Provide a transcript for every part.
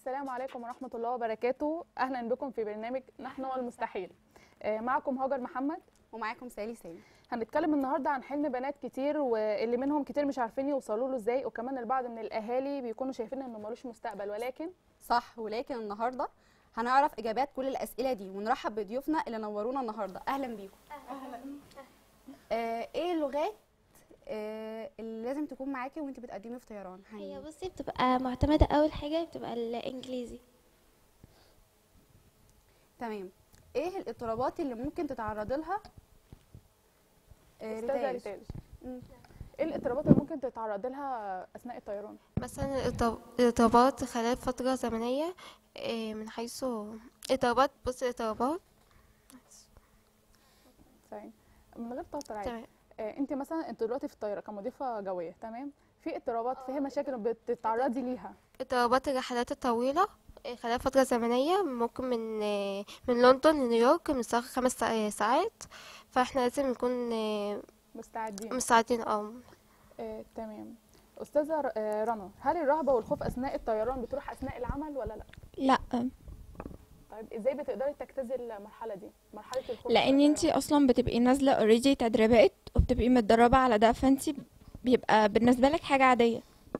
السلام عليكم ورحمة الله وبركاته أهلا بكم في برنامج نحن والمستحيل آه، معكم هاجر محمد ومعاكم سالي سامي هنتكلم النهارده عن حلم بنات كتير واللي منهم كتير مش عارفين يوصلوا له ازاي وكمان البعض من الاهالي بيكونوا شايفين انه ملوش مستقبل ولكن صح ولكن النهارده هنعرف اجابات كل الاسئله دي ونرحب بضيوفنا اللي نورونا النهارده اهلا بيكم اهلا آه ايه اللغات آه اللي لازم تكون معاكي وانت بتقدمي في طيران هي هني بصي بتبقى معتمدة أول حاجة بتبقى الإنجليزي تمام ايه الاضطرابات اللي ممكن تتعرضي لها آه استاذه ريتاج. ريتاج مم. ايه الاضطرابات اللي ممكن تتعرض لها اثناء الطيران مثلا الإضطراب- الإضطرابات خلال فترة زمنية إيه، من حيث إضطرابات بص الإضطرابات ثاني من غير توتر عادي تمام آه انت مثلا انت دلوقتي في الطياره كمضيفه جويه تمام في اضطرابات في مشاكل بتتعرضي ليها اضطرابات الرحلات الطويلة إيه، خلال فترة زمنية ممكن من إيه، من لندن لنيويورك من ساعة خمس سا- ساعات فاحنا لازم نكون إيه، مستعدين مستعدين اه آه تمام استاذه ر- آه، رنا هل الرهبه والخوف اثناء الطيران بتروح اثناء العمل ولا لا لا طيب ازاي بتقدري تجتازي المرحله دي مرحله الخوف لان أثناء انت اصلا بتبقي نازله اوريدي تدريبات وبتبقي متدربه على ده فانت بيبقى بالنسبه لك حاجه عاديه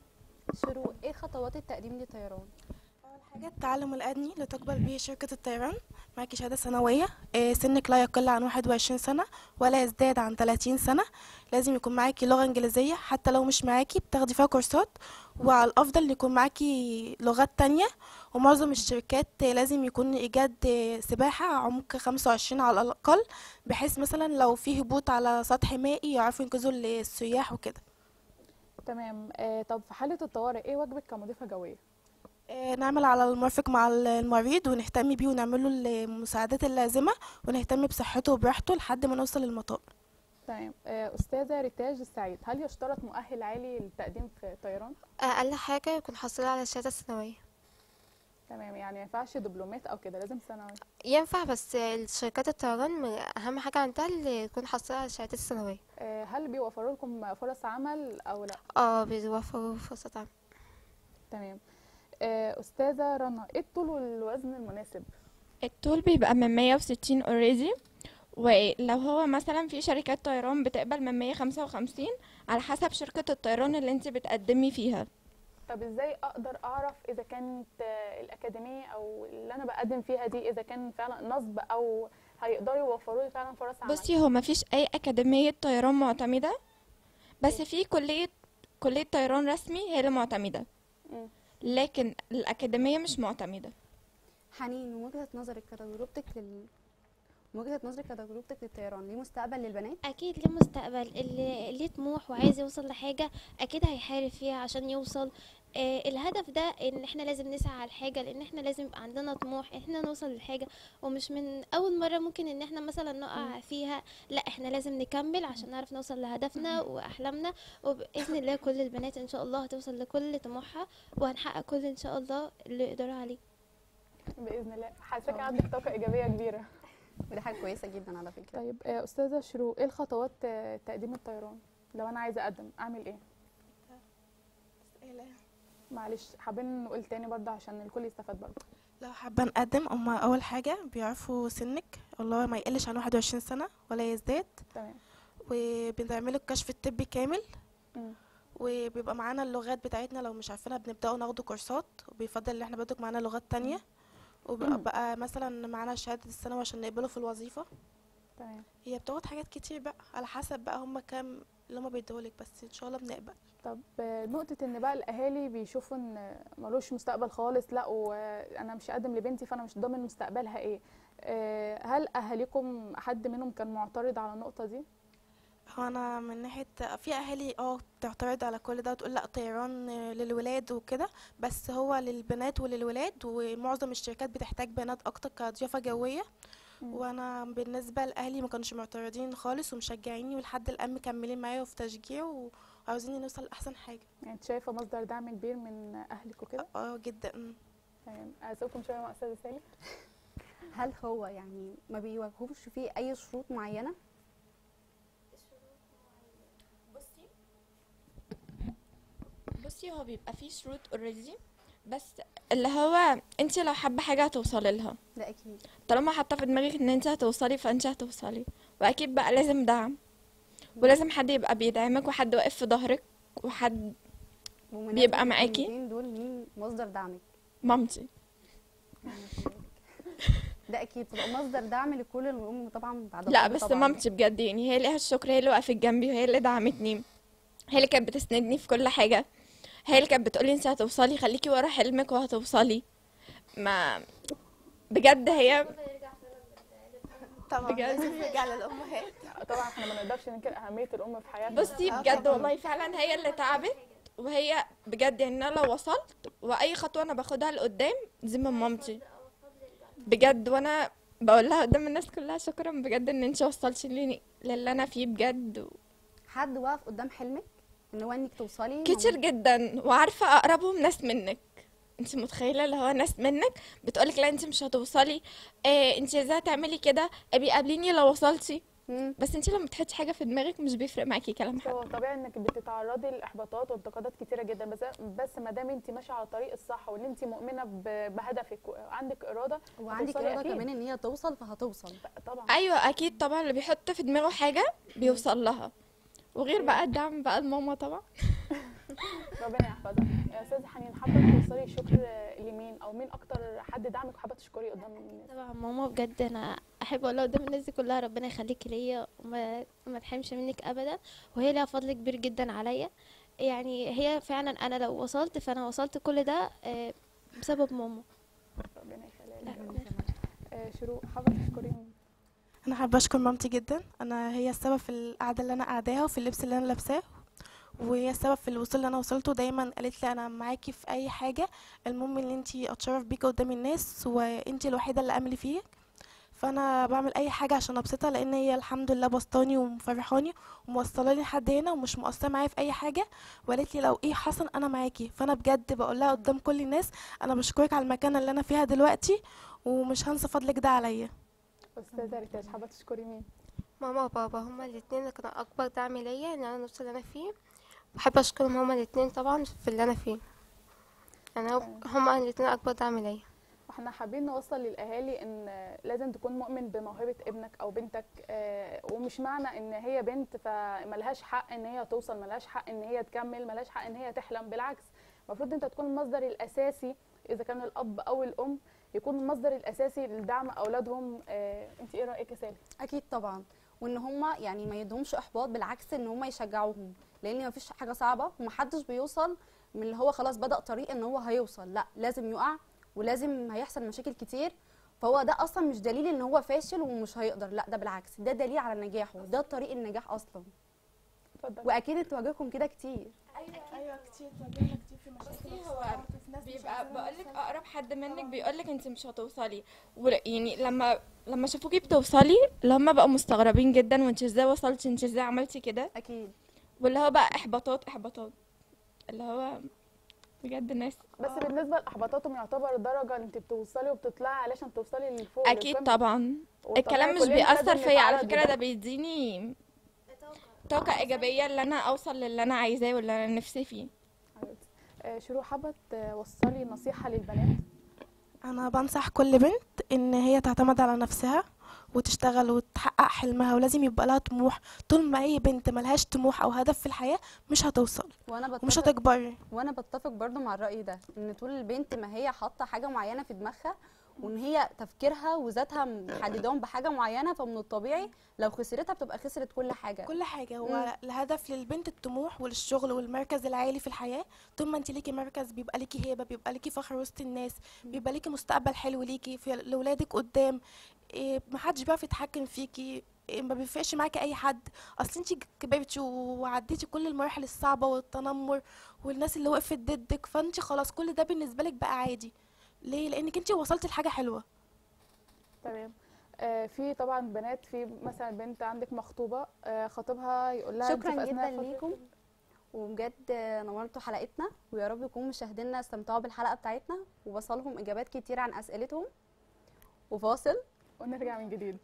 شروق ايه خطوات التقديم للطيران أول حاجة التعلم الأدني اللي تقبل به شركة الطيران معاكي شهادة سنوية آه، سنك لا يقل عن 21 سنة ولا يزداد عن 30 سنة لازم يكون معاكي لغة إنجليزية حتى لو مش معاكي بتاخدي فيها كورسات وعلى الأفضل يكون معاكي لغات تانية ومعظم الشركات آه، لازم يكون إيجاد آه، سباحة عمق 25 على الأقل بحيث مثلا لو في هبوط على سطح مائي يعرفوا ينقذوا السياح وكده تمام آه طب في حاله الطوارئ ايه واجبك كمضيفه جويه آه، نعمل على المرفق مع المريض ونهتم بيه ونعمل له المساعدات اللازمة ونهتم بصحته وبراحته لحد ما نوصل للمطار تمام آه استاذه ريتاج السعيد هل يشترط مؤهل عالي للتقديم في الطيران أقل حاجة يكون حاصل على الشهادة الثانوية تمام يعني ما ينفعش دبلومات او كده لازم ثانوي ينفع بس الشركات الطيران م- أهم حاجة عندها اللي يكون حاصل على الشهادة الثانوية آه هل بيوفروا لكم فرص عمل او لا اه بيوفروا فرصة عمل تمام آه استاذه رنا ايه الطول والوزن المناسب الطول بيبقى من 160 اوريدي ولو هو مثلا في شركات طيران بتقبل من 155 على حسب شركة الطيران اللي انت بتقدمي فيها طب ازاي اقدر اعرف اذا كانت آه، الاكاديميه او اللي انا بقدم فيها دي اذا كان فعلا نصب او هيقدروا يوفروا لي فعلا فرص عمل بصي هو مفيش اي اكاديمية طيران معتمدة بس في كلية كلية طيران رسمي هي اللي معتمدة مم. لكن الأكاديمية مش معتمدة حنين من وجهه نظرك كتجربتك لل من وجهه نظرك كتجربتك للطيران ليه مستقبل للبنات أكيد ليه مستقبل اللي ليه طموح وعايز يوصل لحاجة أكيد هيحارب فيها عشان يوصل آه الهدف ده ان احنا لازم نسعى على الحاجة لان احنا لازم يبقى عندنا طموح ان احنا نوصل للحاجة ومش من اول مرة ممكن ان احنا مثلا نقع فيها لا احنا لازم نكمل عشان نعرف نوصل لهدفنا واحلامنا وباذن الله كل البنات ان شاء الله هتوصل لكل طموحها وهنحقق كل ان شاء الله اللي يقدروا عليه باذن الله حاساك عندك طاقه ايجابيه كبيره ودي حاجه كويسه جدا على فكره طيب آه، استاذه شروق ايه الخطوات آه، تقديم الطيران لو انا عايزه اقدم اعمل ايه معلش حابين نقول تاني برضه عشان الكل يستفاد برضه لو حابة نقدم هما أول حاجة بيعرفوا سنك الله ما يقلش عن 21 سنة ولا يزداد تمام وبنعمله الكشف الطبي كامل مم. وبيبقى معانا اللغات بتاعتنا لو مش عارفينها بنبدأوا ناخده كورسات وبيفضل ان احنا برضك معانا لغات تانية وبقى بقى مثلا معانا شهادة الثانوي عشان نقبله في الوظيفة تمام هي بتاخد حاجات كتير بقى على حسب بقى هما كام اللي هما بيديهولك بس ان شاء الله بنقبل طب آه، نقطة إن بقى الأهالي بيشوفوا إن ملوش مستقبل خالص لا وأنا مش هقدم لبنتي فأنا مش ضامن مستقبلها إيه آه، هل أهاليكم حد منهم كان معترض على النقطة دي؟ هو انا من ناحيه في اهالي اه بتعترض على كل ده وتقول لا طيران للولاد وكده بس هو للبنات وللولاد ومعظم الشركات بتحتاج بنات اكتر كضيافه جويه مم. وانا بالنسبه لاهلي ما كانوش معترضين خالص ومشجعيني ولحد الان مكملين معايا في تشجيع وعاوزين نوصل لاحسن حاجه يعني أنت شايفة مصدر دعم كبير من أهلك وكده؟ اه جدا مم. تمام أسيبكم شوية مع أستاذة سالي هل هو يعني ما بيواجهوش فيه اي شروط معينه بصي هو بيبقى فيه شروط اوريدي بس اللي هو انت لو حابه حاجه هتوصلي لها ده اكيد طالما حاطه في دماغك ان انت هتوصلي فانت هتوصلي واكيد بقى لازم دعم ولازم حد يبقى بيدعمك وحد واقف في ظهرك وحد بمناسبة بيبقى معاكي؟ الكلمتين دول مين مصدر دعمك مامتي ده اكيد تبقى مصدر دعم لكل الام طبعا بعد لا الأب بس طبعا. مامتي بجد يعني هي ليها الشكر هي اللي وقفت جنبي وهي اللي دعمتني هي اللي كانت بتسندني في كل حاجه هي اللي كانت بتقولي انت هتوصلي خليكي ورا حلمك وهتوصلي ما بجد هي طبعا بجد. لازم نرجع للامهات طبعا احنا ما نقدرش ننكر اهميه الام في حياتنا بصي آه بجد طبعاً. والله فعلا هي اللي تعبت وهي بجد يعني انا لو وصلت واي خطوه انا باخدها لقدام دي من مامتي بجد وانا بقول لها قدام الناس كلها شكرا بجد ان انت وصلتي لي للي انا فيه بجد حد واقف قدام حلمك ان هو انك توصلي كتير جدا وعارفه اقربهم ناس منك انت متخيله اللي هو ناس منك بتقولك لا انت مش هتوصلي إيه انت ازاي تعملي كده ابي قابليني لو وصلتي مم. بس انت لما تحطي حاجه في دماغك مش بيفرق معاكي كلام حد هو طبيعي انك بتتعرضي لاحباطات وانتقادات كتيره جدا بس بس ما دام انت ماشيه على الطريق الصح وان انت مؤمنه ب- بهدفك وعندك اراده وعندك هتوصلي اراده أكيد. كمان ان هي توصل فهتوصل طبعا ايوه اكيد طبعا اللي بيحط في دماغه حاجه بيوصل لها وغير بقى الدعم بقى الماما طبعا ربنا يحفظها يا استاذه حنين حابه توصلي شكر لمين او مين اكتر حد دعمك وحابه تشكريه قدام الناس طبعا ماما بجد انا احب اقولها قدام الناس دي كلها ربنا يخليكي ليا وما ما تحرمش منك ابدا وهي ليها فضل كبير جدا عليا يعني هي فعلا انا لو وصلت فانا وصلت كل ده آه، بسبب ماما ربنا لا، يخليها ربنا يخليها. آه، شروق حابه تشكري مين انا حابه اشكر مامتي جدا انا هي السبب في القعده اللي انا قاعداها وفي اللبس اللي انا لابساه وهي السبب في الوصول اللي انا وصلته دايما قالت لي انا معاكي في اي حاجه المهم ان انتي اتشرف بيكي قدام الناس وانتي الوحيده اللي املي فيك فانا بعمل اي حاجه عشان ابسطها لان هي الحمد لله بسطاني ومفرحاني وموصلاني لحد هنا ومش مقصره معايا في اي حاجه وقالت لي لو ايه حصل انا معاكي فانا بجد بقول لها قدام كل الناس انا بشكرك على المكانه اللي انا فيها دلوقتي ومش هنسى فضلك ده عليا استاذه ريتاج حابه تشكري مين ماما وبابا هما الاتنين اللي كانوا اكبر دعم ليا ان انا نوصل اللي انا فيه بحب اشكرهم هما الاتنين طبعا في اللي انا فيه يعني هو- هما الاتنين اكبر دعم ليا واحنا حابين نوصل للاهالي ان لازم تكون مؤمن بموهبه ابنك او بنتك آه، ومش معنى ان هي بنت فملهاش حق ان هي توصل ملهاش حق ان هي تكمل ملهاش حق ان هي تحلم بالعكس المفروض انت تكون المصدر الاساسي اذا كان الاب او الام يكون المصدر الاساسي لدعم اولادهم آه، انت ايه رايك يا سالي اكيد طبعا وان هما يعني ما يدهمش احباط بالعكس ان هما يشجعوهم لان مفيش حاجه صعبه ومحدش بيوصل من اللي هو خلاص بدا طريق ان هو هيوصل لا لازم يقع ولازم هيحصل مشاكل كتير فهو ده اصلا مش دليل ان هو فاشل ومش هيقدر لا ده بالعكس ده دليل على نجاحه ده طريق النجاح اصلا اتفضل واكيد انتوا واجهكم كده كتير ايوه كتير واجهنا كتير في مشاكل هو بيبقى بقولك اقرب حد منك بيقولك انت مش هتوصلي ول- يعني لما لما شافوكي بتوصلي اللي هم بقوا مستغربين جدا وانت ازاي وصلتي انت ازاي عملتي كده اكيد واللي هو بقى احباطات احباطات اللي هو بجد ناس بس بالنسبه لاحباطاتهم يعتبر درجه انت بتوصلي وبتطلعي علشان توصلي لفوق اكيد للقمة. طبعا وطبيعي الكلام مش كلنا بيأثر لازم فيا على نتعرض فكرة ده لده. بيديني طاقة إيجابية اللي أنا أوصل للي أنا عايزاه واللي أنا نفسي فيه حبيبتي. آه، شروق حابه توصلي نصيحه للبنات انا بنصح كل بنت ان هي تعتمد على نفسها وتشتغل وتحقق حلمها ولازم يبقى لها طموح طول ما اي بنت ملهاش طموح او هدف في الحياة مش هتوصل وانا ومش بتفق هتكبر وانا بتفق برضو مع الراي ده ان طول البنت ما هي حاطه حاجه معينه في دماغها وان هي تفكيرها وذاتها محددهم بحاجه معينه فمن الطبيعي لو خسرتها بتبقى خسرت كل حاجه كل حاجة هو مم. الهدف للبنت الطموح وللشغل والمركز العالي في الحياة طول ما انت ليكي مركز بيبقى ليكي هيبة بيبقى ليكي فخر وسط الناس بيبقى ليكي مستقبل حلو ليكي في لولادك قدام إيه محدش بيعرف يتحكم فيكي إيه ما بيفرقش معاكي اي حد اصل انت كبرتي وعديتي كل المراحل الصعبة والتنمر والناس اللي وقفت ضدك فانت خلاص كل ده بالنسبة لك بقى عادي ليه لانك انت وصلتي لحاجة حلوة تمام آه، في طبعا بنات في مثلا بنت عندك مخطوبه آه، خطيبها يقول لها أنت في شكرا أثناء جدا فترة- ليكم وبجد نورتوا حلقتنا ويا رب يكون مشاهدينا استمتعوا بالحلقه بتاعتنا ووصلهم اجابات كتير عن اسئلتهم وفاصل ونرجع من جديد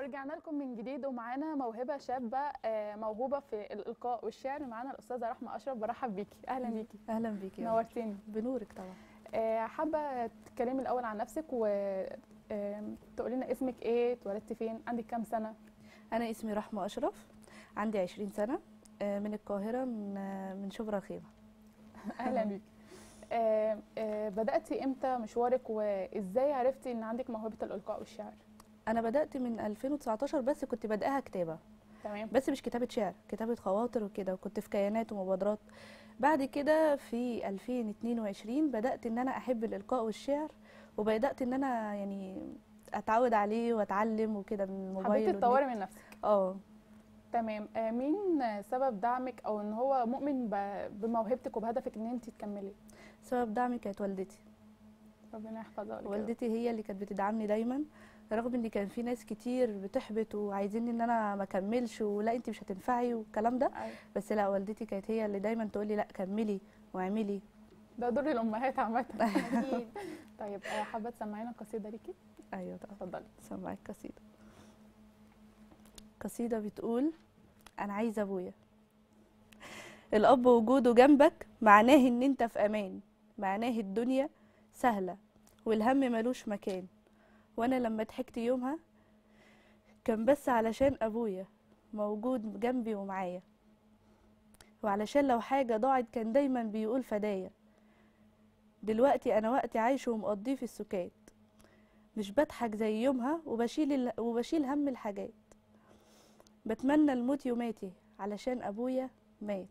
ورجعنا لكم من جديد ومعانا موهبه شابه آه، موهوبه في الالقاء والشعر معانا الاستاذه رحمه اشرف برحب بيكي اهلا بيكي اهلا بيكي نورتيني بنورك طبعا آه، حابه تتكلمي الاول عن نفسك وتقولي لنا اسمك ايه اتولدتي فين عندك كام سنه انا اسمي رحمه اشرف عندي 20 سنه آه، من القاهره من آه، من شبرا الخيمه اهلا بيكي آه، آه، بداتي امتى مشوارك وازاي عرفتي ان عندك موهبه الالقاء والشعر انا بدات من 2019 بس كنت بادئها كتابه تمام بس مش كتابه شعر كتابه خواطر وكده وكنت في كيانات ومبادرات بعد كده في 2022 بدات ان انا احب الالقاء والشعر وبدات ان انا يعني اتعود عليه واتعلم وكده من الموبايل حبيتي والنت. تطوري من نفسك اه تمام آه، مين سبب دعمك او ان هو مؤمن ب- بموهبتك وبهدفك ان انت تكملي سبب دعمي كانت والدتي ربنا يحفظها لك يا رب. والدتي هي اللي كانت بتدعمني دايما رغم ان كان في ناس كتير بتحبط وعايزين ان انا ما اكملش ولا انت مش هتنفعي والكلام ده أيوة. بس لا والدتي كانت هي اللي دايما تقول لي لا كملي واعملي ده دور الامهات عامه اكيد طيب آه، حابه تسمعينا قصيده ليكي ايوه طبعا اتفضلي سمعك قصيده قصيده بتقول انا عايزه ابويا الاب وجوده جنبك معناه ان انت في امان معناه الدنيا سهله والهم ملوش مكان وانا لما ضحكت يومها كان بس علشان ابويا موجود جنبي ومعايا وعلشان لو حاجه ضاعت كان دايما بيقول فدايا دلوقتي انا وقتي عايشه ومقضيه في السكات مش بضحك زي يومها وبشيل ال... وبشيل هم الحاجات بتمنى الموت يوماتي علشان ابويا مات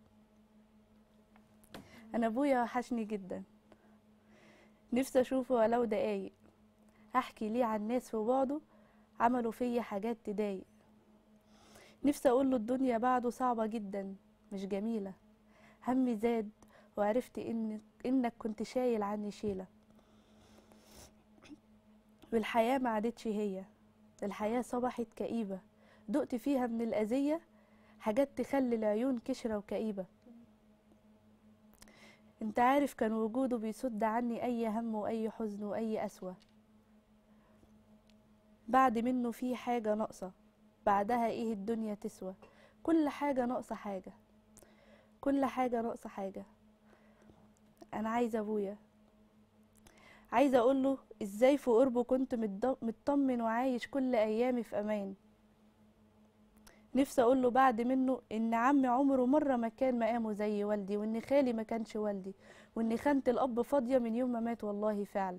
انا ابويا وحشني جدا نفسي اشوفه ولو دقايق احكي ليه عن ناس في بعضه عملوا فيا حاجات تضايق نفسي اقول له الدنيا بعده صعبة جدا مش جميلة همي زاد وعرفت إن انك كنت شايل عني شيلة والحياة ما عادتش هي الحياة صبحت كئيبة دقت فيها من الأذية حاجات تخلي العيون كشرة وكئيبة انت عارف كان وجوده بيسد عني أي هم وأي حزن وأي قسوة بعد منه في حاجة ناقصة بعدها ايه الدنيا تسوى كل حاجة ناقصة حاجة كل حاجة ناقصة حاجة أنا عايزة أبويا عايزة أقوله إزاي في قربه كنت متض- مطمن وعايش كل أيامي في أمان نفسي أقوله بعد منه إن عمي عمره مرة ما كان مقامه زي والدي وإن خالي ما كانش والدي وإن خانة الأب فاضية من يوم ما مات والله فعلا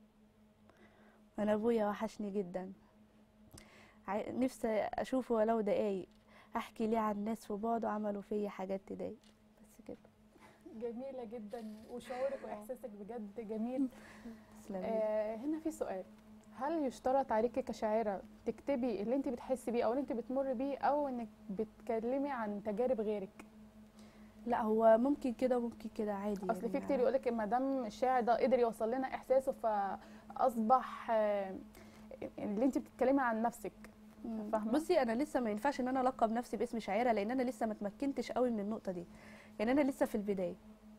أنا أبويا وحشني جدا عاي- نفسي أشوفه ولو دقايق أحكي ليه عن ناس في بعضه عملوا فيا حاجات تضايق بس كده جميله جدا وشعورك واحساسك بجد جميل تسلمي آه هنا في سؤال هل يشترط عليكي كشاعره تكتبي اللي انت بتحسي بيه او اللي انت بتمر بيه او انك بتكلمي عن تجارب غيرك لا هو ممكن كده وممكن كده عادي اصل في يعني كتير يقولك ما دام الشاعر ده قدر يوصل لنا احساسه فاصبح آه، اللي انت بتتكلمي عن نفسك مم. فاهمة؟ بصي انا لسه ما ينفعش ان انا القب نفسي باسم شاعره لان انا لسه ما اتمكنتش قوي من النقطه دي يعني انا لسه في البدايه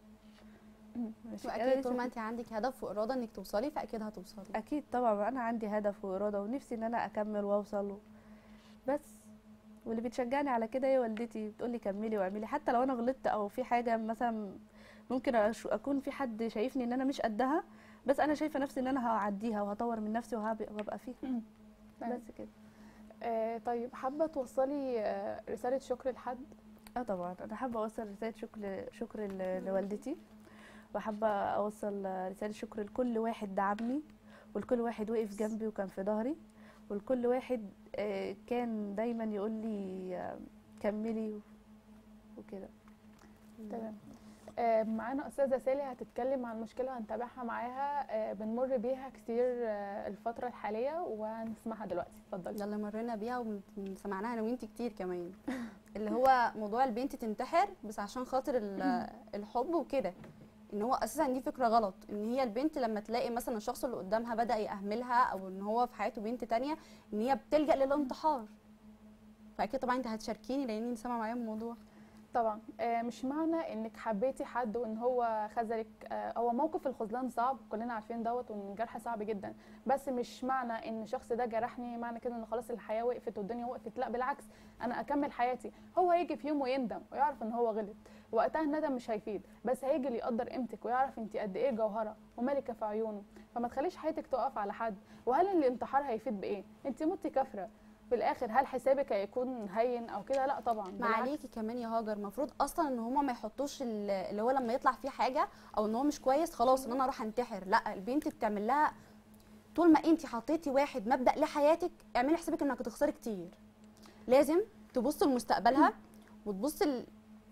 ماشي، أنا واكيد لسه طول ما في- انت عندك هدف واراده انك توصلي فاكيد هتوصلي اكيد طبعا انا عندي هدف واراده ونفسي ان انا اكمل واوصل له. بس واللي بتشجعني على كده هي والدتي بتقول لي كملي واعملي حتى لو انا غلطت او في حاجه مثلا ممكن أش- اكون في حد شايفني ان انا مش قدها بس انا شايفه نفسي ان انا هعديها وهطور من نفسي وهبقى وابقى فيها تمام. بس كده آه طيب حابه توصلي آه رساله شكر لحد اه طبعا انا حابه اوصل رساله شكر شكر ل- لوالدتي وحابه اوصل رساله شكر لكل واحد دعمني ولكل واحد وقف جنبي وكان في ظهري ولكل واحد آه، كان دايما يقول لي آه، كملي و- وكده تمام آه معانا استاذه سالي هتتكلم عن مشكله هنتابعها معاها آه بنمر بيها كتير آه الفتره الحاليه وهنسمعها دلوقتي اتفضلي ده اللي مرينا بيها وسمعناها انا وانت كتير كمان اللي هو موضوع البنت تنتحر بس عشان خاطر ال- الحب وكده ان هو اساسا دي فكره غلط ان هي البنت لما تلاقي مثلا الشخص اللي قدامها بدا يأهملها او ان هو في حياته بنت تانية ان هي بتلجأ للانتحار فاكيد طبعا انت هتشاركيني لان انت سامعه معايا الموضوع طبعا آه، مش معنى انك حبيتي حد وان هو خذلك آه، هو موقف الخذلان صعب كلنا عارفين دوت وان الجرح صعب جدا بس مش معنى ان الشخص ده جرحني معنى كده ان خلاص الحياه وقفت والدنيا وقفت لا بالعكس انا اكمل حياتي هو هيجي في يوم ويندم ويعرف ان هو غلط وقتها الندم مش هيفيد بس هيجي اللي يقدر قيمتك ويعرف انت قد ايه جوهره وملكه في عيونه فما تخليش حياتك تقف على حد وهل الانتحار هيفيد بايه انت متي كافره في الاخر هل حسابك هيكون هين او كده لا طبعا ما بالعكس. عليكي كمان يا هاجر المفروض اصلا ان هما ما يحطوش ال- اللي هو لما يطلع فيه حاجه او ان هو مش كويس خلاص ان انا اروح انتحر لا البنت بتعمل لها طول ما انت حطيتي واحد مبدا لحياتك اعملي حسابك انك هتخسري كتير لازم تبص لمستقبلها وتبص ل...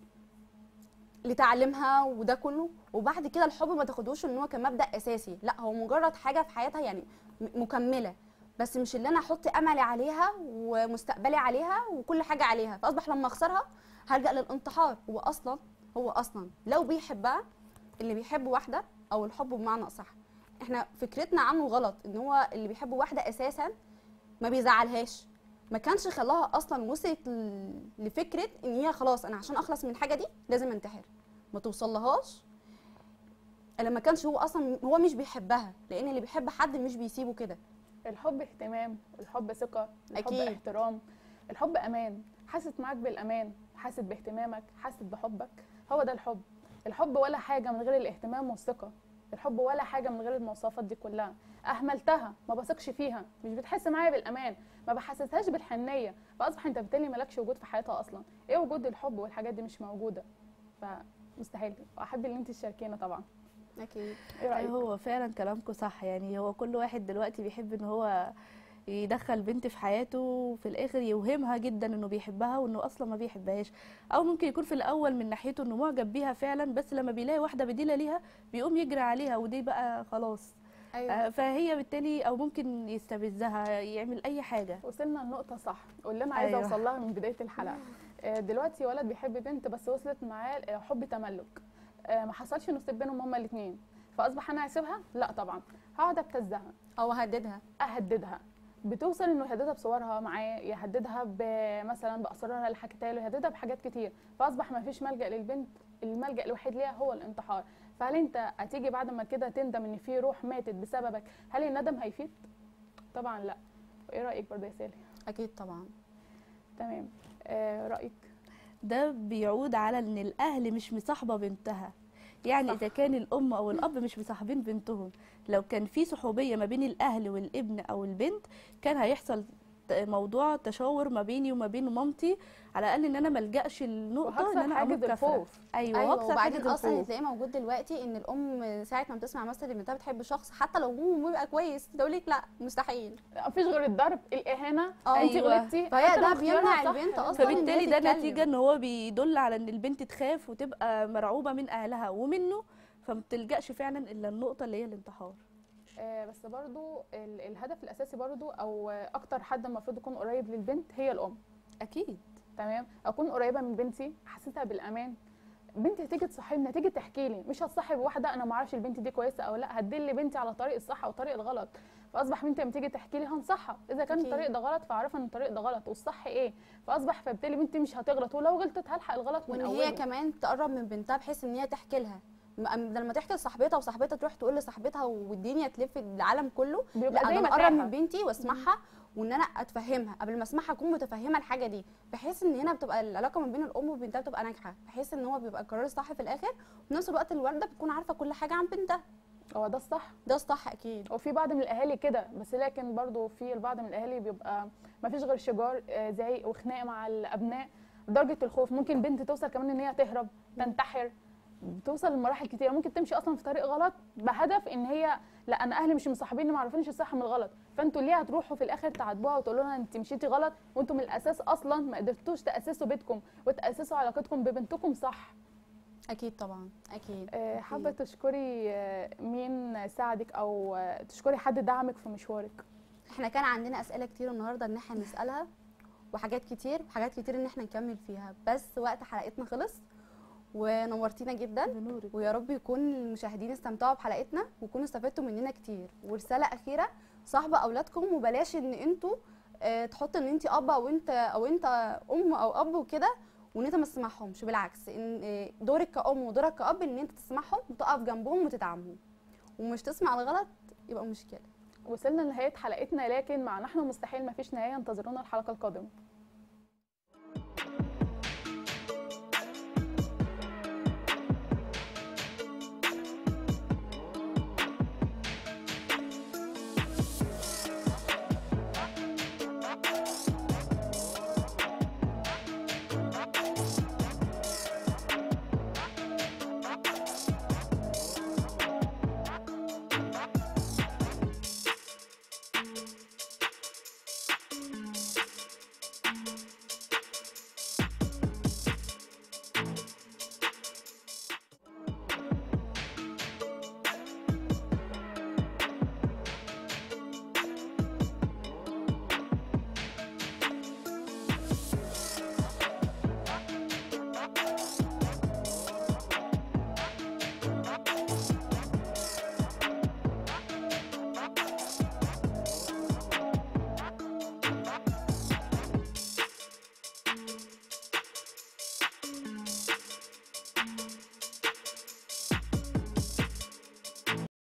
لتعليمها وده كله وبعد كده الحب ما تاخدوش ان هو كمبدا اساسي لا هو مجرد حاجه في حياتها يعني م- مكمله بس مش اللي انا احط املي عليها ومستقبلي عليها وكل حاجه عليها فاصبح لما اخسرها هلجا للانتحار هو اصلا هو اصلا لو بيحبها اللي بيحب واحده او الحب بمعنى اصح احنا فكرتنا عنه غلط ان هو اللي بيحب واحده اساسا ما بيزعلهاش ما كانش خلاها اصلا وصلت ل- لفكره ان هي خلاص انا عشان اخلص من الحاجه دي لازم انتحر ما توصلهاش الا ما كانش هو اصلا هو مش بيحبها لان اللي بيحب حد مش بيسيبه كده الحب اهتمام الحب ثقة الحب أكيد. احترام الحب أمان حاسس معاك بالأمان حاسس باهتمامك حاسس بحبك هو ده الحب الحب ولا حاجة من غير الاهتمام والثقة الحب ولا حاجة من غير المواصفات دي كلها أهملتها ما بثقش فيها مش بتحس معايا بالأمان ما بحسسهاش بالحنية فأصبح أنت بالتالي مالكش وجود في حياتها أصلا إيه وجود الحب والحاجات دي مش موجودة فمستحيل وأحب إن أنت تشاركينا طبعا اكيد إيه رأيك؟ هو فعلا كلامكم صح يعني هو كل واحد دلوقتي بيحب ان هو يدخل بنت في حياته وفي الاخر يوهمها جدا انه بيحبها وانه اصلا ما بيحبهاش او ممكن يكون في الاول من ناحيته انه معجب بيها فعلا بس لما بيلاقي واحده بديله ليها بيقوم يجري عليها ودي بقى خلاص ايوه آه، فهي بالتالي او ممكن يستفزها يعمل اي حاجه وصلنا لنقطة صح واللي أنا عايزة أيوة. أوصل لها من بداية الحلقة آه، دلوقتي ولد بيحب بنت بس وصلت معاه آه، حب تملك آه، ما حصلش نصيب بينهم هما الاتنين فأصبح أنا هسيبها؟ لا طبعا هقعد أبتزها او هددها أهددها بتوصل انه يهددها بصورها معاه يهددها ب- مثلا باسرارها اللي حكيتها له يهددها بحاجات كتير فاصبح ما فيش ملجا للبنت الملجا الوحيد ليها هو الانتحار فهل انت هتيجي بعد ما كده تندم ان في روح ماتت بسببك هل الندم هيفيد طبعا لا ايه رايك برضه يا سالي اكيد طبعا تمام آه رايك ده بيعود على ان الاهل مش مصاحبه بنتها يعني اذا كان الام او الاب مش مصاحبين بنتهم لو كان في صحوبيه ما بين الاهل والابن او البنت كان هيحصل ت- موضوع تشاور ما بيني وما بين مامتي على الاقل ان انا ملجاش النقطه ان وهكسر انا حاجز اموت كفره الخوف ايوه ايوه وهكسر وبعدين حاجز اصلا الخوف هتلاقيه موجود دلوقتي ان الام ساعه ما بتسمع مثلا ان بنتها بتحب شخص حتى لو هو بيبقى كويس تقول لك لا مستحيل مفيش غير الضرب الاهانه اه انت أيوة. غلطتي فهي حتى لو ده اختيارها بيمنع صح. البنت أصلاً إن هي فبالتالي ده تتكلم. نتيجه ان هو بيدل على ان البنت تخاف وتبقى مرعوبه من اهلها ومنه فما بتلجاش فعلا الا النقطه اللي هي الانتحار آه، بس برضو ال- الهدف الاساسي برضو او آه، اكتر حد المفروض يكون قريب للبنت هي الام اكيد تمام اكون قريبه من بنتي احسسها بالامان بنتي هتيجي تصاحبني هتيجي تحكي لي مش هتصاحب واحده انا ما اعرفش البنت دي كويسه او لا هتدل بنتي على طريق الصح او طريق الغلط فاصبح بنتي لما تيجي تحكي لي هنصحها اذا كان أكيد. الطريق ده غلط فاعرفها ان الطريق ده غلط والصح ايه فاصبح فبالتالي بنتي مش هتغلط ولو غلطت هلحق الغلط من وان اوله هي كمان تقرب من بنتها بحيث ان هي تحكي لها م- لما تحكي لصاحبتها وصاحبتها تروح تقول لصاحبتها والدنيا تلف العالم كله بيبقى لا زي انا متاهة. اقرب من بنتي واسمعها وان انا اتفهمها قبل ما اسمعها اكون متفهمه الحاجه دي بحيث ان هنا بتبقى العلاقه ما بين الام وبنتها بتبقى ناجحه بحيث ان هو بيبقى القرار الصح في الاخر وفي نفس الوقت الوالده بتكون عارفه كل حاجه عن بنتها هو ده الصح ده الصح اكيد وفي بعض من الاهالي كده بس لكن برضو في البعض من الاهالي بيبقى ما فيش غير شجار آه، زعيق وخناق مع الابناء لدرجه الخوف ممكن بنت توصل كمان ان هي تهرب تنتحر توصل لمراحل كتيره ممكن تمشي اصلا في طريق غلط بهدف ان هي لا انا اهلي مش مصاحبيني ما عارفينش الصح من الغلط فانتوا ليه هتروحوا في الاخر تعاتبوها وتقولوا لها انت مشيتي غلط وانتوا من الاساس اصلا ما قدرتوش تاسسوا بيتكم وتاسسوا علاقتكم ببنتكم صح اكيد طبعا اكيد آه، حابه تشكري آه، مين ساعدك او آه، تشكري حد دعمك في مشوارك احنا كان عندنا اسئله كتير النهارده ان احنا نسالها وحاجات كتير وحاجات كتير ان احنا نكمل فيها بس وقت حلقتنا خلص ونورتينا جدا بنورك ويا رب يكون المشاهدين استمتعوا بحلقتنا ويكونوا استفدتوا مننا كتير ورساله اخيره صاحبه اولادكم وبلاش ان انتوا آه، تحطوا ان انت اب او انت او انت ام او اب وكده وان انت ما تسمعهمش بالعكس ان آه، دورك كأم ودورك كأب ان انت تسمعهم وتقف جنبهم وتدعمهم ومش تسمع الغلط يبقى مشكله وصلنا لنهايه حلقتنا لكن مع نحن مستحيل ما فيش نهايه انتظرونا الحلقه القادمه